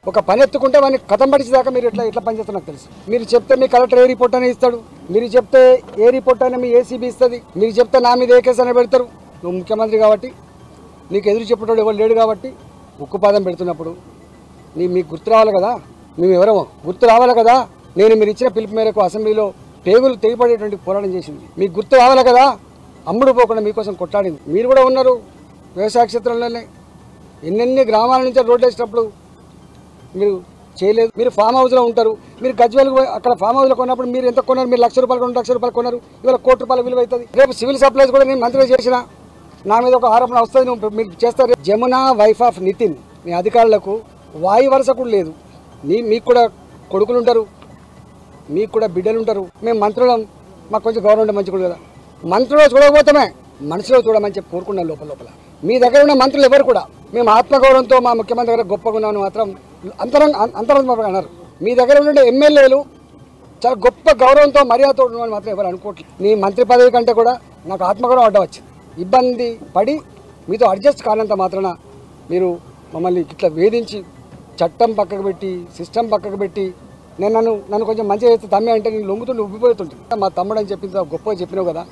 ఒక పని ఎత్తుకుంటే వాడిని కథం పడిచేదాకా మీరు ఎట్లా ఎట్లా పనిచేస్తారు నాకు తెలుసు మీరు చెప్తే మీ కలెక్టర్ ఏ రిపోర్ట్ అయినా ఇస్తాడు మీరు చెప్తే ఏ రిపోర్ట్ అయినా మీ ఏసీబీ ఇస్తుంది మీరు చెప్తే నా మీద ఏ కేసు అయినా పెడతారు నువ్వు ముఖ్యమంత్రి కాబట్టి నీకు ఎదురు చెప్పేటోడు ఎవరు లేడు కాబట్టి ఉక్కుపాదం పెడుతున్నప్పుడు నీ మీకు గుర్తు రావాలి కదా మేము ఎవరమో గుర్తు రావాలి కదా నేను మీరు ఇచ్చిన పిలుపు మేరకు అసెంబ్లీలో పేగులు తెగిపడేటువంటి పోరాటం చేసింది మీకు గుర్తు రావాలి కదా అమ్ముడు పోకుండా మీకోసం కొట్లాడింది మీరు కూడా ఉన్నారు వ్యవసాయ క్షేత్రంలోనే ఎన్నెన్ని గ్రామాల నుంచి రోడ్లు వేసినప్పుడు మీరు చేయలేదు మీరు ఫామ్ హౌస్లో ఉంటారు మీరు గజ్వేల్కి పోయి అక్కడ ఫామ్ హౌస్లో కొన్నప్పుడు మీరు ఎంత కొన్నారు మీరు లక్ష రూపాయలు కొన్నారు లక్ష రూపాయలు కొన్నారు ఇవాళ కోటి రూపాయల విలువ అవుతుంది రేపు సివిల్ సప్లైస్ కూడా నేను మంత్రిగా చేసిన నా మీద ఒక ఆరోపణ వస్తుంది నువ్వు మీరు చేస్తారు జమున వైఫ్ ఆఫ్ నితిన్ మీ అధికారులకు వాయు వరుస కూడా లేదు నీ మీకు కూడా కొడుకులు ఉంటారు మీకు కూడా బిడ్డలు ఉంటారు మేము మంత్రులం మాకు కొంచెం గౌరవం ఉంటే మంచిగా కదా మంత్రులు చూడకపోతామే మనసులో చూడమని చెప్పి కోరుకున్నాం లోపల లోపల మీ దగ్గర ఉన్న మంత్రులు ఎవరు కూడా మేము ఆత్మగౌరవంతో మా ముఖ్యమంత్రి దగ్గర గొప్పగా ఉన్నామని మాత్రం అంతరంగ అంతరంగ అన్నారు మీ దగ్గర ఉండే ఎమ్మెల్యేలు చాలా గొప్ప గౌరవంతో మర్యాదతో ఉన్నామని మాత్రం ఎవరు అనుకోవట్లేదు నీ మంత్రి పదవి కంటే కూడా నాకు ఆత్మగౌరవం అడ్డం వచ్చింది ఇబ్బంది పడి మీతో అడ్జస్ట్ కానంత మాత్రాన మీరు మమ్మల్ని ఇట్లా వేధించి చట్టం పక్కకు పెట్టి సిస్టమ్ పక్కకు పెట్టి నేను నన్ను నన్ను కొంచెం మంచిగా చేస్తే తమ్మి అంటే నేను లొంగుతుంటే ఉబ్బిపోతుంటే మా తమ్ముడు అని చెప్పింది గొప్పగా చెప్పినావు కదా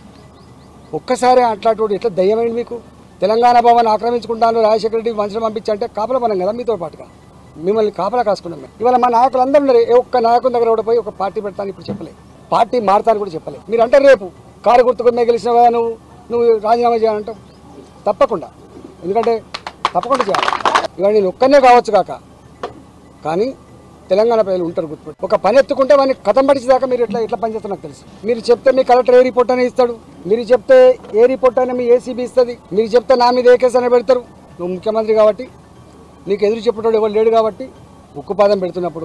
ఒక్కసారి అట్లాంటి ఎట్లా దయ్యమైంది మీకు తెలంగాణ భవన్ ఆక్రమించుకుంటాను రాజశేఖర రెడ్డి మనుషులు పంపించంటే కాపలా పనం కదా మీతో పాటుగా మిమ్మల్ని కాపలా కాసుకున్నాం మేము ఇవాళ మా నాయకులు అందరూ ఉన్నారు ఏ ఒక్క నాయకుని దగ్గర కూడా పోయి ఒక పార్టీ పెడతాను ఇప్పుడు చెప్పలేదు పార్టీ మారుతాను కూడా చెప్పలేదు మీరు అంటే రేపు కారు గుర్తుకు మేము గెలిచిన కదా నువ్వు నువ్వు రాజీనామా చేయాలంటావు తప్పకుండా ఎందుకంటే తప్పకుండా చేయాలి ఇవాళ నేను ఒక్కనే కావచ్చు కాక కానీ తెలంగాణ ప్రజలు ఉంటారు గుర్తుపెట్టు ఒక పని ఎత్తుకుంటే వాడిని కథం పడిచేదాకా మీరు ఎట్లా ఎట్లా పనిచేస్తారు నాకు తెలుసు మీరు చెప్తే మీ కలెక్టర్ ఏ రిపోర్ట్ అయినా ఇస్తాడు మీరు చెప్తే ఏ రిపోర్ట్ అయినా మీ ఏసీబీ ఇస్తుంది మీరు చెప్తే నా మీద ఏ కేసు అయినా పెడతారు నువ్వు ముఖ్యమంత్రి కాబట్టి నీకు ఎదురు చెప్పేటోడు ఎవరు లేడు కాబట్టి ఉక్కుపాదం పెడుతున్నప్పుడు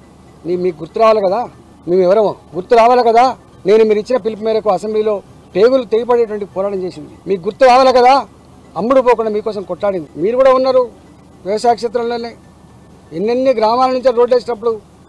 నీ మీకు గుర్తు రావాలి కదా మేము ఎవరమో గుర్తు రావాలి కదా నేను మీరు ఇచ్చిన పిలుపు మేరకు అసెంబ్లీలో పేగులు తెగిపడేటువంటి పోరాటం చేసింది మీకు గుర్తు రావాలి కదా అమ్ముడు పోకుండా మీకోసం కొట్లాడింది మీరు కూడా ఉన్నారు వ్యవసాయ క్షేత్రంలోనే ఎన్నెన్ని గ్రామాల నుంచి రోడ్లు వేసినప్పుడు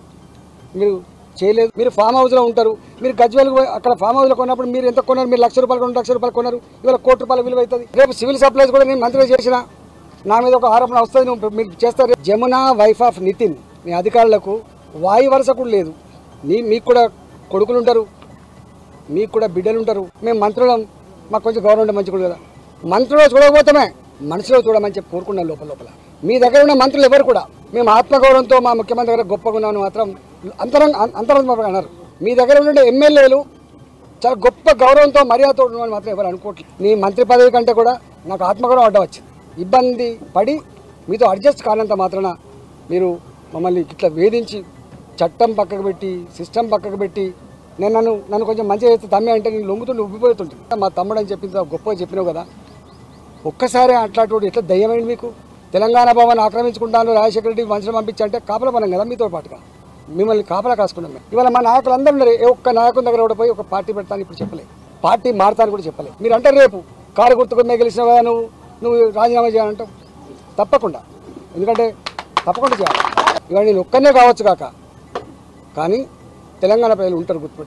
మీరు చేయలేదు మీరు ఫామ్ హౌస్లో ఉంటారు మీరు గజ్వేల్కి పోయి అక్కడ ఫామ్ హౌస్లో కొన్నప్పుడు మీరు ఎంత కొన్నారు మీరు లక్ష రూపాయలు కొన్నారు లక్ష రూపాయలు కొన్నారు ఇవాళ కోటి రూపాయల విలువ అవుతుంది రేపు సివిల్ సప్లైస్ కూడా నేను మంత్రిగా చేసిన నా మీద ఒక ఆరోపణ వస్తుంది నువ్వు మీరు చేస్తారు జమున వైఫ్ ఆఫ్ నితిన్ మీ అధికారులకు వాయు వరుస కూడా లేదు నీ మీకు కూడా కొడుకులు ఉంటారు మీకు కూడా బిడ్డలు ఉంటారు మేము మంత్రులం మాకు కొంచెం గౌరవం ఉంటే మంచిగా కదా మంత్రులు చూడకపోతామే మనసులో చూడమని చెప్పి కోరుకున్నాం లోపల లోపల మీ దగ్గర ఉన్న మంత్రులు ఎవరు కూడా మేము ఆత్మగౌరవంతో మా ముఖ్యమంత్రి దగ్గర గొప్పగా ఉన్నామని మాత్రం అంతరంగ అంతరంగ అన్నారు మీ దగ్గర ఉండే ఎమ్మెల్యేలు చాలా గొప్ప గౌరవంతో మర్యాదతో ఉన్నామని మాత్రం ఎవరు అనుకోవట్లేదు నీ మంత్రి పదవి కంటే కూడా నాకు ఆత్మగౌరవం అడ్డం వచ్చింది ఇబ్బంది పడి మీతో అడ్జస్ట్ కానంత మాత్రాన మీరు మమ్మల్ని ఇట్లా వేధించి చట్టం పక్కకు పెట్టి సిస్టమ్ పక్కకు పెట్టి నేను నన్ను నన్ను కొంచెం మంచిగా చేస్తే తమ్మి అంటే నేను లొంగుతుంటే ఉబ్బిపోతుంటే మా తమ్ముడు అని చెప్పింది గొప్పగా చెప్పినావు కదా ఒక్కసారి అట్లాంటి ఎట్లా దయ్యమైంది మీకు తెలంగాణ భవన్ ఆక్రమించుకుంటాను రాజశేఖర రెడ్డి మనుషులు పంపించంటే కాపలా పనం కదా మీతో పాటుగా మిమ్మల్ని కాపలా కాసుకున్నాం మేము ఇవాళ మా నాయకులు అందరూ ఉన్నారు ఏ ఒక్క నాయకుని దగ్గర కూడా పోయి ఒక పార్టీ పెడతాను ఇప్పుడు చెప్పలేదు పార్టీ మారుతాను కూడా చెప్పలేదు మీరు అంటే రేపు కారు గుర్తుకు మేము గెలిచిన కదా నువ్వు నువ్వు రాజీనామా చేయాలంటావు తప్పకుండా ఎందుకంటే తప్పకుండా చేయాలి ఇవాళ నేను ఒక్కనే కావచ్చు కాక కానీ తెలంగాణ ప్రజలు ఉంటారు గుర్తుపెట్టు